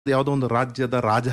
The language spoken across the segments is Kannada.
ಯಾವುದೋ ಒಂದು ರಾಜ್ಯದ ರಾಜ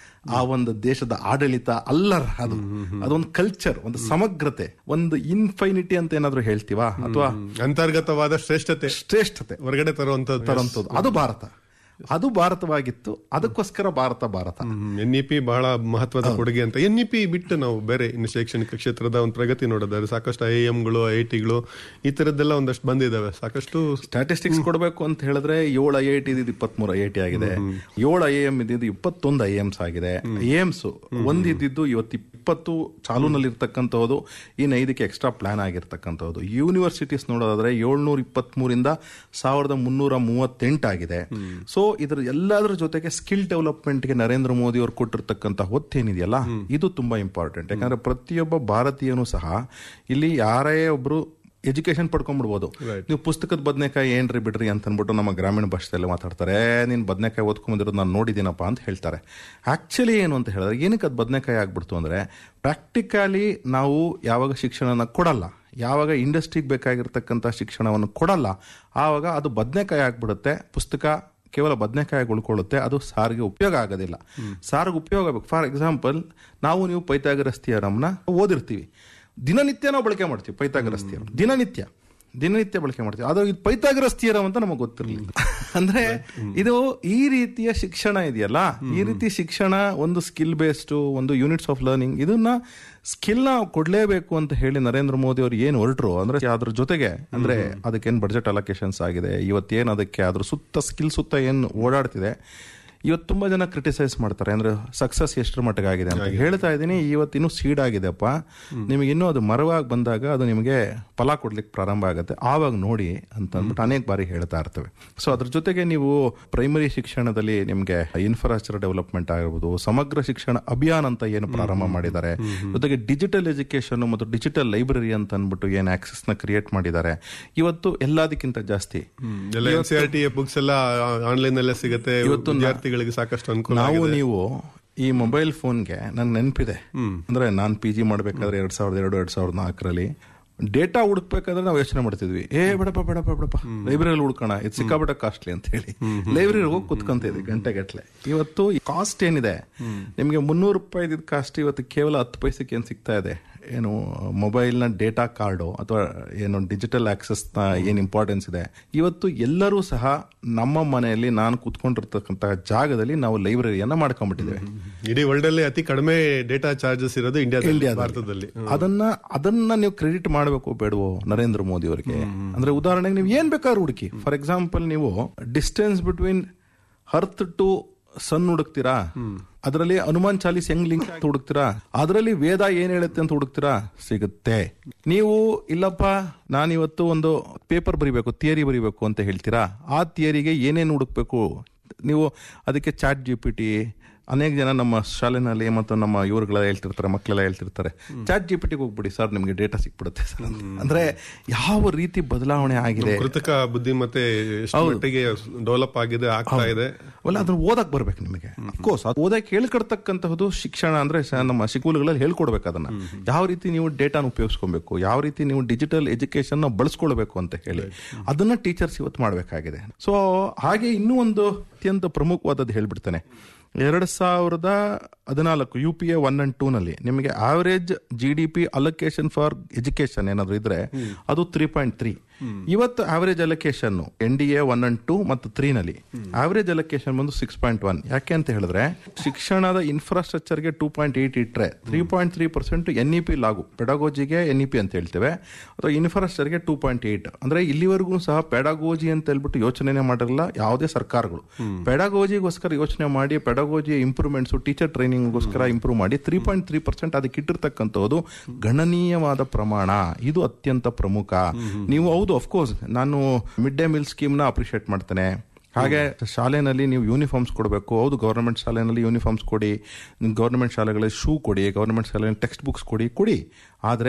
ಆ ಒಂದು ದೇಶದ ಆಡಳಿತ ಅಲ್ಲರ ಅದು ಅದೊಂದು ಕಲ್ಚರ್ ಒಂದು ಸಮಗ್ರತೆ ಒಂದು ಇನ್ಫೈನಿಟಿ ಅಂತ ಏನಾದ್ರು ಹೇಳ್ತೀವಾ ಅಥವಾ ಅಂತರ್ಗತವಾದ ಶ್ರೇಷ್ಠತೆ ಶ್ರೇಷ್ಠತೆ ಹೊರಗಡೆ ತರುವಂತದ್ದು ತರಂತದ್ದು ಅದು ಭಾರತ ಅದು ಭಾರತವಾಗಿತ್ತು ಅದಕ್ಕೋಸ್ಕರ Bharat Bharat N E P ಬಹಳ ಮಹತ್ವದ ಕೊಡುಗೆ ಅಂತ ಎನ್ ಇ ಪಿ ಬಿಟ್ಟು ನಾವು ಬೇರೆ ಇನ್ನು ಶೈಕ್ಷಣಿಕ ಕ್ಷೇತ್ರದ ಒಂದು ಪ್ರಗತಿ ನೋಡೋದಾದ್ರೆ ಸಾಕಷ್ಟು ಐ ಎಮ್ಗಳು ಐ ಟಿಗಳು ಈ ತರದ್ದೆಲ್ಲ ಒಂದಷ್ಟು ಬಂದಿದ್ದಾವೆ ಸಾಕಷ್ಟು ಸ್ಟ್ಯಾಟಿಸ್ಟಿಕ್ಸ್ ಕೊಡಬೇಕು ಅಂತ ಹೇಳಿದ್ರೆ ಏಳು ಐ ಐ ಟಿ ಇದ್ದು ಇಪ್ಪತ್ಮೂರು ಐ ಐ ಟಿ ಆಗಿದೆ ಏಳು ಐ ಎಂ ಇದ್ದಿದ್ದು ಇಪ್ಪತ್ತೊಂದು ಐ ಎಮ್ಸ್ ಆಗಿದೆ ಐ ಎಮ್ಸ್ ಒಂದಿದ್ದು ಇವತ್ತು ಇಪ್ಪತ್ತು ಚಾಲೂನಲ್ಲಿರ್ತಕ್ಕಂಥದ್ದು ಇನ್ನು ಐದಕ್ಕೆ ಎಕ್ಸ್ಟ್ರಾ ಪ್ಲಾನ್ ಆಗಿರ್ತಕ್ಕಂಥದ್ದು ಯೂನಿವರ್ಸಿಟೀಸ್ ನೋಡೋದಾದ್ರೆ ಏಳ್ನೂರ ಇಪ್ಪತ್ಮೂರಿಂದ ಸಾವಿರದ ಮುನ್ನೂರ ಮೂವತ್ತೆಂಟಾಗಿದೆ ಸೊ ಇದ್ರ ಎಲ್ಲದರ ಜೊತೆಗೆ ಸ್ಕಿಲ್ ಡೆವಲಪ್ಮೆಂಟ್ಗೆ ನರೇಂದ್ರ ಮೋದಿ ಅವರು ಕೊಟ್ಟಿರ್ತಕ್ಕಂಥ ಹೊತ್ತೇನಿದೆಯಲ್ಲ ಇದು ತುಂಬಾ ಇಂಪಾರ್ಟೆಂಟ್ ಯಾಕಂದ್ರೆ ಪ್ರತಿಯೊಬ್ಬ ಭಾರತೀಯನೂ ಸಹ ಇಲ್ಲಿ ಯಾರೇ ಒಬ್ರು ಎಜುಕೇಶನ್ ಪಡ್ಕೊಂಡ್ಬಿಡ್ಬೋದು ನೀವು ಪುಸ್ತಕದ ಬದನೆಕಾಯಿ ಏನ್ರಿ ಬಿಡ್ರಿ ಅಂತ ಅಂದ್ಬಿಟ್ಟು ನಮ್ಮ ಗ್ರಾಮೀಣ ಭಾಷೆಯಲ್ಲಿ ಮಾತಾಡ್ತಾರೆ ನೀನು ಬದನೆಕಾಯಿ ಓದ್ಕೊಂಬಂದಿರೋದು ನಾನು ನೋಡಿದ್ದೀನಪ್ಪ ಅಂತ ಹೇಳ್ತಾರೆ ಆಕ್ಚುಲಿ ಏನು ಅಂತ ಹೇಳಿದ್ರೆ ಏನಕ್ಕೆ ಅದು ಬದನೆಕಾಯಿ ಆಗ್ಬಿಡ್ತು ಅಂದ್ರೆ ಪ್ರಾಕ್ಟಿಕಲಿ ನಾವು ಯಾವಾಗ ಶಿಕ್ಷಣನ ಕೊಡಲ್ಲ ಯಾವಾಗ ಇಂಡಸ್ಟ್ರಿಗೆ ಬೇಕಾಗಿರ್ತಕ್ಕಂಥ ಶಿಕ್ಷಣವನ್ನು ಕೊಡಲ್ಲ ಆವಾಗ ಅದು ಬದನೆಕಾಯಿ ಆಗ್ಬಿಡುತ್ತೆ ಪುಸ್ತಕ ಕೇವಲ ಬದನೆಕಾಯಿ ಉಳ್ಕೊಳ್ಳುತ್ತೆ ಅದು ಸಾರಿಗೆ ಉಪಯೋಗ ಆಗೋದಿಲ್ಲ ಸಾರಿಗೆ ಉಪಯೋಗ ಆಗಬೇಕು ಫಾರ್ ಎಕ್ಸಾಂಪಲ್ ನಾವು ನೀವು ಪೈತಾಗರಸ್ ಥಿಯರಮ್ನ ಓದಿರ್ತೀವಿ ದಿನನಿತ್ಯ ನಾವು ಬಳಕೆ ಮಾಡ್ತೀವಿ ಪೈತಾಗರಸ್ ಥಿಯರಮ್ ದಿನನಿತ್ಯ ದಿನನಿತ್ಯ ಬಳಕೆ ಮಾಡ್ತೀವಿ ಅದು ಇದು ಪೈತಾಗರಸ್ ಥಿಯರಮ್ ಅಂತ ನಮಗೆ ಗೊತ್ತಿರಲಿಲ್ಲ ಅಂದ್ರೆ ಇದು ಈ ರೀತಿಯ ಶಿಕ್ಷಣ ಇದೆಯಲ್ಲ ಈ ರೀತಿ ಶಿಕ್ಷಣ ಒಂದು ಸ್ಕಿಲ್ ಬೇಸ್ಡ್ ಒಂದು ಯೂನಿಟ್ಸ್ ಆಫ್ ಲರ್ನಿಂಗ್ ಇದನ್ನ ಸ್ಕಿಲ್ ನ ಕೊಡ್ಲೇಬೇಕು ಅಂತ ಹೇಳಿ ನರೇಂದ್ರ ಮೋದಿ ಅವರು ಏನು ಹೊರಟ್ರು ಅಂದ್ರೆ ಅದ್ರ ಜೊತೆಗೆ ಅಂದ್ರೆ ಅದಕ್ಕೇನು ಬಡ್ಜೆಟ್ ಅಲೋಕೇಶನ್ಸ್ ಆಗಿದೆ ಇವತ್ತೇನು ಅದಕ್ಕೆ ಅದ್ರ ಸುತ್ತ ಸ್ಕಿಲ್ ಸುತ್ತ ಏನು ಓಡಾಡ್ತಿದೆ ಇವತ್ತು ತುಂಬಾ ಜನ ಕ್ರಿಟಿಸೈಸ್ ಮಾಡ್ತಾರೆ ಅಂದ್ರೆ ಸಕ್ಸಸ್ ಎಷ್ಟರ ಮಟ್ಟಿಗೆ ಆಗಿದೆ ಅಂತ ಹೇಳ್ತಾ ಇದ್ದೀನಿ ಇವತ್ತು ಇನ್ನೂ ಸೀಡ್ ಆಗಿದೆಪ್ಪ ನಿಮಗೆ ಇನ್ನೂ ಅದು ಮರವಾಗಿ ಬಂದಾಗ ಅದು ನಿಮಗೆ ಫಲ ಕೊಡ್ಲಿಕ್ಕೆ ಪ್ರಾರಂಭ ಆಗುತ್ತೆ ಆವಾಗ ನೋಡಿ ಅಂತ ಅಂದ್ಬಿಟ್ಟು ಅನೇಕ ಬಾರಿ ಹೇಳ್ತಾ ಇರ್ತೇವೆ ಸೊ ಅದ್ರ ಜೊತೆಗೆ ನೀವು ಪ್ರೈಮರಿ ಶಿಕ್ಷಣದಲ್ಲಿ ನಿಮಗೆ ಇನ್ಫ್ರಾಸ್ಟ್ರಕ್ಚರ್ ಡೆವಲಪ್ಮೆಂಟ್ ಆಗಿರ್ಬೋದು ಸಮಗ್ರ ಶಿಕ್ಷಣ ಅಭಿಯಾನ ಅಂತ ಏನು ಪ್ರಾರಂಭ ಮಾಡಿದ್ದಾರೆ ಜೊತೆಗೆ ಡಿಜಿಟಲ್ ಎಜುಕೇಶನ್ ಮತ್ತು ಡಿಜಿಟಲ್ ಲೈಬ್ರರಿ ಅಂತ ಅಂದ್ಬಿಟ್ಟು ಏನು ಆಕ್ಸೆಸ್ ನ ಕ್ರಿಯೇಟ್ ಮಾಡಿದ್ದಾರೆ ಇವತ್ತು ಎಲ್ಲದಕ್ಕಿಂತ ಜಾಸ್ತಿ ಎಲ್ಲ N C R T books ಎಲ್ಲ ಆನ್ಲೈನ್ ಅಲ್ಲೇ ಸಿಗುತ್ತೆ ವಿದ್ಯಾರ್ಥಿಗಳಿಗೆ ಸಾಕಷ್ಟು ಅನುಕೂಲ ನಾವು ನೀವು ಈ ಮೊಬೈಲ್ ಫೋನ್ಗೆ ನನ್ಗೆ ನೆನಪಿದೆ ಅಂದ್ರೆ ನಾನ್ ಪಿ ಜಿ ಮಾಡ್ಬೇಕಾದ್ರೆ ಎರಡ್ ಸಾವಿರದ ಎರಡು ಎರಡ್ ಸಾವಿರದ ನಾಲ್ಕರಲ್ಲಿ ಡೇಟಾ ಹುಡುಕ್ಬೇಕಾದ್ರೆ ನಾವು ಯೋಚನೆ ಮಾಡ್ತಿದ್ವಿ ಏ ಬೇಡಪ್ಪ ಬೇಡಪ್ಪ ಬೇಡಪ್ಪ ಲೈಬ್ರರಿ ಹುಡ್ಕೋಣ ಇದು ಸಿಕ್ಕಾಬಿಟ್ಟ ಕಾಸ್ಟ್ಲಿ ಅಂತ ಹೇಳಿ ಲೈಬ್ರರಿ ಹೋಗಿ ಕುತ್ಕೊಂತಿದ್ವಿ ಗಂಟೆ ಗಟ್ಲೆ ಇವತ್ತು ಕಾಸ್ಟ್ ಏನಿದೆ ನಿಮಗೆ ಮುನ್ನೂರು ರೂಪಾಯಿ ಕಾಸ್ಟ್ ಇವತ್ತು ಕೇವಲ ಹತ್ತು ಪೈಸೆಗೆ ಏನ್ ಸಿಗ್ತಾ ಇದೆ ಏನು ಮೊಬೈಲ್ನ ಡೇಟಾ ಕಾರ್ಡು ಅಥವಾ ಏನು ಡಿಜಿಟಲ್ ಆಕ್ಸೆಸ್ ನ ಏನು ಇಂಪಾರ್ಟೆನ್ಸ್ ಇದೆ ಇವತ್ತು ಎಲ್ಲರೂ ಸಹ ನಮ್ಮ ಮನೆಯಲ್ಲಿ ನಾನು ಕೂತ್ಕೊಂಡಿರ್ತಕ್ಕಂಥ ಜಾಗದಲ್ಲಿ ನಾವು ಲೈಬ್ರರಿಯನ್ನ ಮಾಡ್ಕೊಂಡ್ಬಿಟ್ಟಿದ್ದೇವೆ ಇಡೀ ವರ್ಲ್ಡ್ ಅಲ್ಲಿ ಅತಿ ಕಡಿಮೆ ಡೇಟಾ ಚಾರ್ಜಸ್ ಇರೋದು ಇಂಡಿಯಾದಲ್ಲಿ ಇಂಡಿಯಾದಲ್ಲಿ. ಭಾರತದಲ್ಲಿ ಅದನ್ನ ಅದನ್ನ ನೀವು ಕ್ರೆಡಿಟ್ ಮಾಡಬೇಕು ಬೇಡವೋ ನರೇಂದ್ರ ಮೋದಿ ಅವರಿಗೆ ಅಂದ್ರೆ ಉದಾಹರಣೆಗೆ ನೀವು ಏನ್ ಬೇಕಾದ್ರೂ ಹುಡುಕಿ ಫಾರ್ ಎಕ್ಸಾಂಪಲ್ ನೀವು distance between earth to sun ಹುಡುಕ್ತೀರಾ ಅದರಲ್ಲಿ ಹನುಮಾನ್ ಚಾಲೀಸ್ ಹೆಂಗ್ ಲಿಂಕ್ ಹುಡುಕ್ತೀರಾ ಅದರಲ್ಲಿ ವೇದ ಏನ್ ಹೇಳುತ್ತೆ ಅಂತ ಹುಡುಕ್ತೀರಾ ಸಿಗುತ್ತೆ ನೀವು ಇಲ್ಲಪ್ಪ ನಾನಿವತ್ತು ಒಂದು ಪೇಪರ್ ಬರಿಬೇಕು ಥಿಯರಿ ಬರಿಬೇಕು ಅಂತ ಹೇಳ್ತೀರಾ ಆ ಥಿಯರಿಗೆ ಏನೇನು ಹುಡುಕ್ಬೇಕು ನೀವು ಅದಕ್ಕೆ ಚಾಟ್ ಜಿ ಪಿ ಟಿ ಅನೇಕ ಜನ ನಮ್ಮ ಶಾಲೆನಲ್ಲಿ ಮತ್ತು ನಮ್ಮ ಇವ್ರುಗಳೆಲ್ಲ ಹೇಳ್ತಿರ್ತಾರೆ ಮಕ್ಕಳೆಲ್ಲ ಹೇಳ್ತಿರ್ತಾರೆ ಚಾಟ್ ಜಿ ಪಿ ಟಿಗೆ ಹೋಗ್ಬಿಡಿ ಸರ್ ನಿಮಗೆ ಡೇಟಾ ಸಿಕ್ಬಿಡುತ್ತೆ ಸರ್ ಅಂತ. ಅಂದ್ರೆ ಯಾವ ರೀತಿ ಬದಲಾವಣೆ ಆಗಿದೆ ಕೃತಕ ಬುದ್ಧಿಮತ್ತೆ ಎಷ್ಟು ಮಟ್ಟಿಗೆ ಡೆವಲಪ್ ಆಗಿದೆ ಆಗ್ತಾ ಇದೆ ಅಲ್ಲ ಅದನ್ನ ಓದಕ್ ಬರ್ಬೇಕು ನಿಮಗೆ ಅಫ್ಕೋರ್ಸ್ ಅದು ಓದಕ್ ಹೇಳ್ಕೊಡ್ತಕ್ಕಂತಹದ್ದು ಶಿಕ್ಷಣ ಅಂದ್ರೆ ಸ- ನಮ್ಮ ಸ್ಕೂಲ್ಗಳಲ್ಲಿ ಹೇಳ್ಕೊಡ್ಬೇಕು ಅದನ್ನ ಯಾವ ರೀತಿ ನೀವು ಡೇಟಾನ ಉಪಯೋಗಿಸ್ಕೊಬೇಕು ಯಾವ ರೀತಿ ನೀವು ಡಿಜಿಟಲ್ ಎಜುಕೇಶನ್ ಬಳಸ್ಕೊಳ್ಬೇಕು ಅಂತ ಹೇಳಿ ಅದನ್ನ ಟೀಚರ್ಸ್ ಇವತ್ತು ಮಾಡಬೇಕಾಗಿದೆ ಸೊ ಹಾಗೆ ಇನ್ನೂ ಒಂದು ಅತ್ಯಂತ ಪ್ರಮುಖವಾದದ್ದು ಹೇಳ್ಬಿಡ್ತೇನೆ ಎರಡ್ ಸಾವಿರದ ಹದಿನಾಲ್ಕು U P A one and two ನಲ್ಲಿ ನಿಮಗೆ average G D P allocation for education ಏನಾದ್ರು ಇದ್ರೆ ಅದು ತ್ರೀ ಪಾಯಿಂಟ್ ತ್ರೀ ಇವತ್ತು average allocation N D A one and two ಮತ್ತು ತ್ರೀ ನಲ್ಲಿ ಆವರೇಜ್ ಅಲೋಕೇಶನ್ ಬಂದು ಸಿಕ್ಸ್ ಪಾಯಿಂಟ್ ಒನ್ ಯಾಕೆ ಅಂತ ಹೇಳಿದ್ರೆ ಶಿಕ್ಷಣದ ಇನ್ಫ್ರಾಸ್ಟ್ರಕ್ಚರ್ಗೆ ಟೂ ಪಾಯಿಂಟ್ ಏಟ್ ಇಟ್ರೆ three point three percent N E P ಲಾಗು ಪೆಡಗೋಜಿಗೆ ಎನ್ ಇ ಪಿ ಅಂತ ಹೇಳ್ತೇವೆ ಅಥವಾ ಇನ್ಫ್ರಾಸ್ಟ್ರಕ್ಚರ್ಗೆ ಟೂ ಪಾಯಿಂಟ್ ಏಟ್ ಅಂದ್ರೆ ಇಲ್ಲಿವರೆಗೂ ಸಹ ಪೆಡಗೋಜಿ ಅಂತ ಹೇಳ್ಬಿಟ್ಟು ಯೋಚನೆ ಮಾಡಿರಲ್ಲ ಯಾವುದೇ ಸರ್ಕಾರಗಳು ಪೆಡಗೋಜಿಗೋಸ್ಕರ ಯೋಚನೆ ಮಾಡಿ ಪೆಡಗೋಜಿ ಇಂಪ್ರೂವ್ಮೆಂಟ್ಸ್ ಟೀಚರ್ ಟ್ರೈನಿಂಗ್ಗೋಸ್ಕರ ಇಂಪ್ರೂವ್ ಮಾಡಿ ತ್ರೀ ಪಾಯಿಂಟ್ ತ್ರೀ ಪರ್ಸೆಂಟ್ ಅದಕ್ಕೆ ಇಟ್ಟಿರ್ತಕ್ಕಂಥದ್ದು ಗಣನೀಯವಾದ ಪ್ರಮಾಣ ಇದು ಅತ್ಯಂತ ಪ್ರಮುಖ ನೀವು ಹೌದು ಅಫ್ಕೋರ್ಸ್ ನಾನು ಮಿಡ್ ಡೇ ಮೀಲ್ ಸ್ಕೀಮ್ ನ ಅಪ್ರಿಶಿಯೇಟ್ ಮಾಡ್ತೇನೆ ಹಾಗೆ ಶಾಲೆನಲ್ಲಿ ನೀವು ಯೂನಿಫಾರ್ಮ್ಸ್ ಕೊಡಬೇಕು ಹೌದು ಗವರ್ಮೆಂಟ್ ಶಾಲೆನಲ್ಲಿ ಯೂನಿಫಾರ್ಮ್ಸ್ ಕೊಡಿ ಗವರ್ಮೆಂಟ್ ಶಾಲೆಗಳಲ್ಲಿ ಶೂ ಕೊಡಿ ಗವರ್ಮೆಂಟ್ ಶಾಲೆಯಲ್ಲಿ ಟೆಕ್ಸ್ಟ್ ಬುಕ್ಸ್ ಕೊಡಿ ಕೊಡಿ ಆದರೆ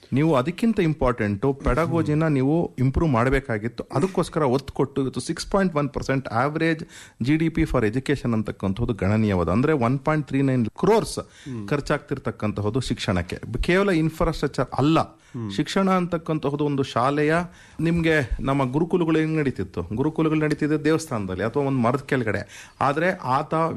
ನೀವು ಅದಕ್ಕಿಂತ ಇಂಪಾರ್ಟೆಂಟ್ ಪೆಡಗೋಜಿನ ನೀವು ಇಂಪ್ರೂವ್ ಮಾಡಬೇಕಾಗಿತ್ತು ಅದಕ್ಕೋಸ್ಕರ ಒತ್ತು ಕೊಟ್ಟು ಇವತ್ತು six point one percent average G D P for education ಅಂತಕ್ಕಂಥದ್ದು ಗಣನೀಯವಾದ ಅಂದ್ರೆ one point three nine crores ಖರ್ಚಾಗ್ತಿರ್ತಕ್ಕಂತಹದ್ದು ಶಿಕ್ಷಣಕ್ಕೆ ಕೇವಲ ಇನ್ಫ್ರಾಸ್ಟ್ರಕ್ಚರ್ ಅಲ್ಲ ಶಿಕ್ಷಣ ಅಂತಕ್ಕಂತಹದ್ದು ಒಂದು ಶಾಲೆಯ ನಿಮ್ಗೆ ನಮ್ಮ ಗುರುಕುಲಗಳು ಹೆಂಗ್ ನಡೀತಿತ್ತು ಗುರುಕುಲಗಳು ನಡೀತಿದ್ದೆ ದೇವಸ್ಥಾನದಲ್ಲಿ ಅಥವಾ ಒಂದು ಮರದ ಕೆಳಗಡೆ ಆದ್ರೆ ಆತ